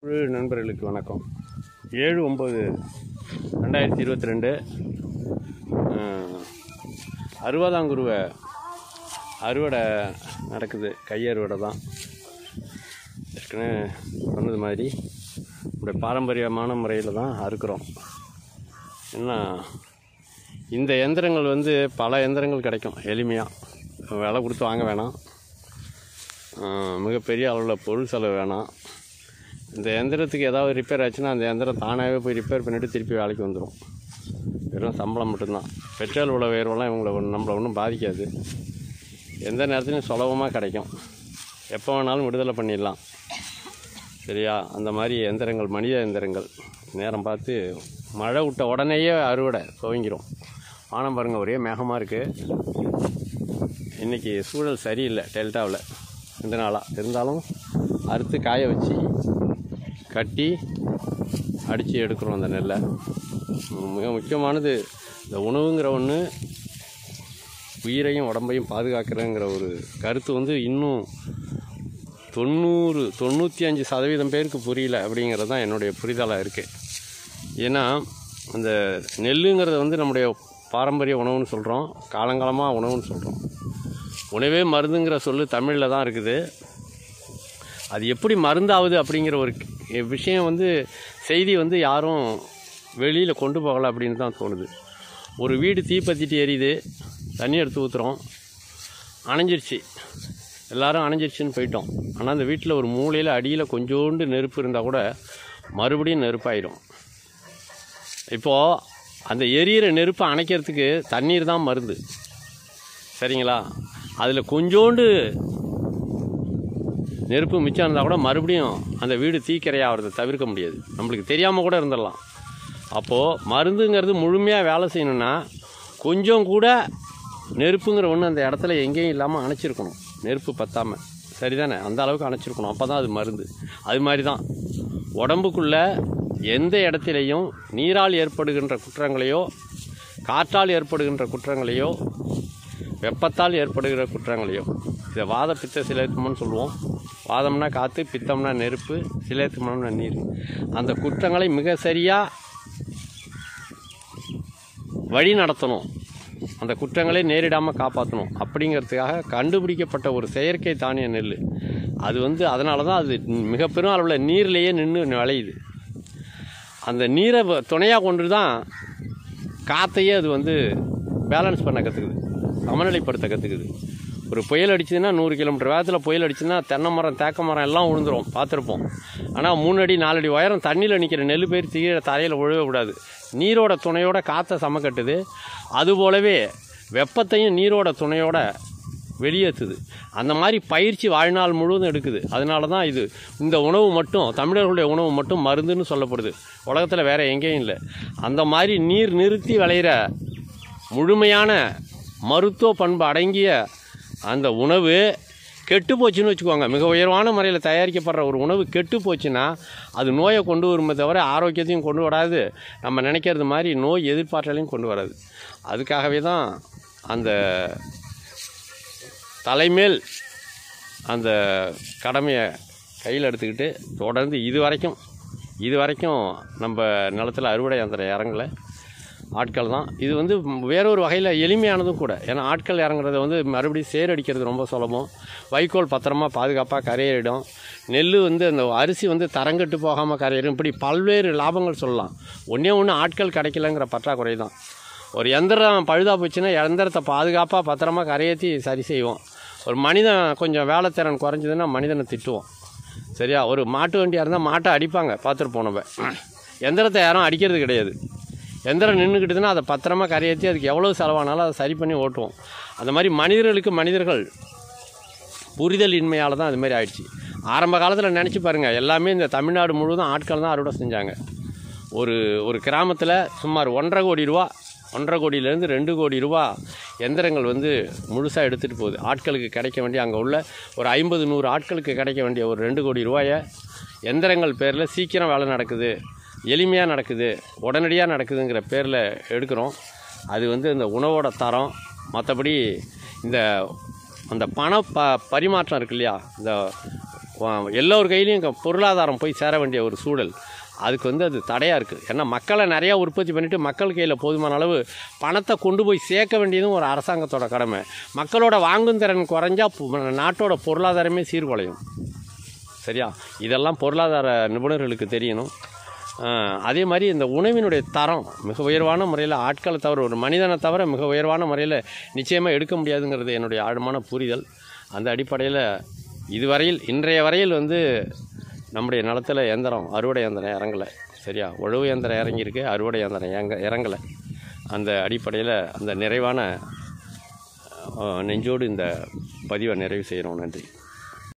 குழு நண்பர்களுக்கு வணக்கம் ஏழு ஒம்பது ரெண்டாயிரத்தி இருபத்தி ரெண்டு அறுபதாங்குருவை அறுவடை நடக்குது கை அறுவடை தான் ஏற்கனவே சொன்னது மாதிரி நம்முடைய பாரம்பரியமான முறையில் தான் அறுக்கிறோம் என்ன இந்த எந்திரங்கள் வந்து பல எந்திரங்கள் கிடைக்கும் எளிமையாக விலை கொடுத்து வாங்க வேணாம் ஆஹ் மிகப்பெரிய அளவில் பொருள் செலவு வேணாம் இந்த எந்திரத்துக்கு ஏதாவது ரிப்பேர் ஆச்சுன்னா அந்த எந்திரம் தானாகவே போய் ரிப்பேர் பண்ணிவிட்டு திருப்பி வேலைக்கு வந்துடும் வெறும் சம்பளம் மட்டும்தான் பெட்ரோல் விலை உயர்வெல்லாம் இவங்களை ஒன்றும் நம்மளை ஒன்றும் பாதிக்காது எந்த நேரத்துலையும் சுலபமாக கிடைக்கும் எப்போ வேணாலும் விடுதலை பண்ணிடலாம் சரியா அந்த மாதிரி எந்திரங்கள் மனித எந்திரங்கள் நேரம் பார்த்து மழை விட்ட உடனேயே அறுவடை துவங்கிரும் வானம் பாருங்கள் ஒரே மேகமாக இருக்குது இன்றைக்கி சூழல் சரியில்லை டெல்டாவில் இந்த நாளாக இருந்தாலும் அறுத்து காய வச்சு கட்டி அடித்து எடுக்கிறோம் அந்த நெல்லை மிக முக்கியமானது இந்த உணவுங்கிற ஒன்று உயிரையும் உடம்பையும் பாதுகாக்கிறேங்கிற ஒரு கருத்து வந்து இன்னும் தொண்ணூறு தொண்ணூற்றி அஞ்சு சதவீதம் பேருக்கு புரியல அப்படிங்கிறது தான் என்னுடைய புரிதலாக இருக்குது ஏன்னா அந்த நெல்லுங்கிறத வந்து நம்முடைய பாரம்பரிய உணவுன்னு சொல்கிறோம் காலங்காலமாக உணவுன்னு சொல்கிறோம் உணவே மருந்துங்கிற சொல்லு தமிழில் தான் இருக்குது அது எப்படி மருந்தாகுது அப்படிங்கிற ஒரு விஷயம் வந்து செய்தி வந்து யாரும் வெளியில் கொண்டு போகலை அப்படின்னு தான் தோணுது ஒரு வீடு தீப்பற்றிட்டு எரியுது தண்ணி எடுத்து ஊற்றுறோம் அணைஞ்சிருச்சு எல்லாரும் அணைஞ்சிருச்சுன்னு போயிட்டோம் ஆனால் அந்த வீட்டில் ஒரு மூலையில் அடியில் கொஞ்சோண்டு நெருப்பு இருந்தால் கூட மறுபடியும் நெருப்பாயிடும் இப்போது அந்த எரியிற நெருப்பை அணைக்கிறதுக்கு தண்ணீர் தான் மருந்து சரிங்களா அதில் கொஞ்சோண்டு நெருப்பு மிச்சம் இருந்தால் கூட மறுபடியும் அந்த வீடு தீக்கிரையாகிறத தவிர்க்க முடியாது நம்மளுக்கு தெரியாமல் கூட இருந்துடலாம் அப்போது மருந்துங்கிறது முழுமையாக வேலை செய்யணும்னா கொஞ்சம் கூட நெருப்புங்கிற ஒன்று அந்த இடத்துல எங்கேயும் இல்லாமல் அணைச்சிருக்கணும் நெருப்பு பத்தாமல் சரிதானே அந்த அளவுக்கு அணைச்சிருக்கணும் அப்போ தான் அது மருந்து அது மாதிரி தான் உடம்புக்குள்ள எந்த இடத்துலையும் நீரால் ஏற்படுகின்ற குற்றங்களையோ காற்றால் ஏற்படுகின்ற குற்றங்களையோ வெப்பத்தால் ஏற்படுகிற குற்றங்களையோ இதை வாத பித்த சிலேத்துமன்னு சொல்லுவோம் வாதம்னா காற்று பித்தம்னா நெருப்பு சிலேத்துமம்னா நீர் அந்த குற்றங்களை மிக சரியாக வழி நடத்தணும் அந்த குற்றங்களை நேரிடாமல் காப்பாற்றணும் அப்படிங்கிறதுக்காக கண்டுபிடிக்கப்பட்ட ஒரு செயற்கை தானிய நெல் அது வந்து அதனால தான் அது மிக பெரும் அளவில் நீர்லேயே நின்று விளையுது அந்த நீரை துணையாக கொண்டு தான் காற்றையே அது வந்து பேலன்ஸ் பண்ண கற்றுக்குது சமநிலைப்படுத்த கற்றுக்குது ஒரு புயல் அடிச்சதுன்னா நூறு கிலோமீட்டர் வேகத்தில் புயல் அடிச்சுன்னா தென்னை மரம் தேக்க மரம் எல்லாம் விழுந்துரும் பார்த்துருப்போம் ஆனால் மூணு அடி நாலு அடி உயரம் தண்ணியில் நிற்கிற நெல் பேர் தீர தரையில் விழவே கூடாது நீரோட துணையோட காற்றை சமக்கட்டுது அதுபோலவே வெப்பத்தையும் நீரோட துணையோட வெளியேற்றுது அந்த மாதிரி பயிற்சி வாழ்நாள் முழுவதும் எடுக்குது அதனால தான் இது இந்த உணவு மட்டும் தமிழர்களுடைய உணவு மட்டும் மருந்துன்னு சொல்லப்படுது உலகத்தில் வேறு எங்கேயும் இல்லை அந்த மாதிரி நீர் நிறுத்தி விளையிற முழுமையான மருத்துவ பண்பு அடங்கிய அந்த உணவு கெட்டு போச்சுன்னு வச்சுக்கோங்க மிக உயர்வான முறையில் தயாரிக்கப்படுற ஒரு உணவு கெட்டு போச்சுன்னா அது நோயை கொண்டு வருமே தவிர ஆரோக்கியத்தையும் கொண்டு வராது நம்ம நினைக்கிறது மாதிரி நோய் எதிர்பார்த்தலையும் கொண்டு வராது அதுக்காகவே தான் அந்த தலைமேல் அந்த கடமையை கையில் எடுத்துக்கிட்டு தொடர்ந்து இது வரைக்கும் இது வரைக்கும் நம்ம நிலத்தில் அறுவடை அந்த இறங்கலை ஆட்கள் தான் இது வந்து வேறொரு வகையில் எளிமையானதும் கூட ஏன்னா ஆட்கள் இறங்குறத வந்து மறுபடியும் சேரடிக்கிறது ரொம்ப சுலபம் வைக்கோல் பத்திரமா பாதுகாப்பாக கரையிடும் நெல் வந்து அந்த அரிசி வந்து தரங்கட்டு போகாமல் கரையிடும் இப்படி பல்வேறு லாபங்கள் சொல்லலாம் ஒன்றே ஒன்று ஆட்கள் கிடைக்கலங்கிற பற்றாக்குறை தான் ஒரு எந்திரம் பழுதாக போச்சுன்னா எந்திரத்தை பாதுகாப்பாக பத்திரமா கரையேற்றி சரி செய்வோம் ஒரு மனிதன் கொஞ்சம் வேலைத்திறன் குறைஞ்சதுன்னா மனிதனை திட்டுவோம் சரியா ஒரு மாட்டு வண்டியாக இருந்தால் மாட்டை அடிப்பாங்க பார்த்துருப்போம் நம்ம எந்திரத்தை யாரும் அடிக்கிறது கிடையாது எந்திரம் நின்றுக்கிட்டுதுன்னா அதை பத்திரமா கரையேற்றி அதுக்கு எவ்வளோ செலவானாலும் அதை சரி பண்ணி ஓட்டுவோம் அந்த மாதிரி மனிதர்களுக்கு மனிதர்கள் புரிதல் இன்மையால் தான் அது மாதிரி ஆயிடுச்சு ஆரம்ப காலத்தில் நினச்சி பாருங்கள் எல்லாமே இந்த தமிழ்நாடு முழுவதும் ஆட்கள் தான் அறுவடை செஞ்சாங்க ஒரு ஒரு கிராமத்தில் சுமார் ஒன்றரை கோடி ரூபா ஒன்றரை கோடியிலேருந்து ரெண்டு கோடி ரூபா எந்திரங்கள் வந்து முழுசாக எடுத்துகிட்டு போகுது ஆட்களுக்கு கிடைக்க வேண்டிய அங்கே உள்ள ஒரு ஐம்பது நூறு ஆட்களுக்கு கிடைக்க வேண்டிய ஒரு ரெண்டு கோடி ரூபாயை எந்திரங்கள் பேரில் சீக்கிரம் வேலை நடக்குது எளிமையாக நடக்குது உடனடியாக நடக்குதுங்கிற பேரில் எடுக்கிறோம் அது வந்து இந்த உணவோட தரம் மற்றபடி இந்த அந்த பண ப பரிமாற்றம் இருக்கு இல்லையா இந்த வா- எல்லோர் கையிலையும் இங்க பொருளாதாரம் போய் சேர வேண்டிய ஒரு சூழல் அதுக்கு வந்து அது தடையாக இருக்குது ஏன்னா மக்களை நிறையா உற்பத்தி பண்ணிவிட்டு மக்கள் கையில் போதுமான அளவு பணத்தை கொண்டு போய் சேர்க்க வேண்டியதும் ஒரு அரசாங்கத்தோட கடமை மக்களோட வாங்கும் திறன் குறைஞ்சா பு- நாட்டோட பொருளாதாரமே சீர்குலையும் சரியா இதெல்லாம் பொருளாதார நிபுணர்களுக்கு தெரியணும் ஆஹ் அதே மாதிரி இந்த உணவினுடைய தரம் மிக உயர்வான முறையில் ஆட்களை தவிர ஒரு மனிதனை தவிர மிக உயர்வான முறையில் நிச்சயமாக எடுக்க முடியாதுங்கிறது என்னுடைய ஆழமான புரிதல் அந்த அடிப்படையில் இதுவரையில் இன்றைய வரையில் வந்து நம்முடைய நிலத்தில் எந்திரம் அறுவடை இயந்திரம் இறங்கலை சரியா உழவு இயந்திரம் இறங்கியிருக்கு அறுவடை இயந்திரம் இறங்க இறங்கலை அந்த அடிப்படையில் அந்த நிறைவான ஆஹ் நெஞ்சோடு இந்த பதிவை நிறைவு செய்கிறோம் நன்றி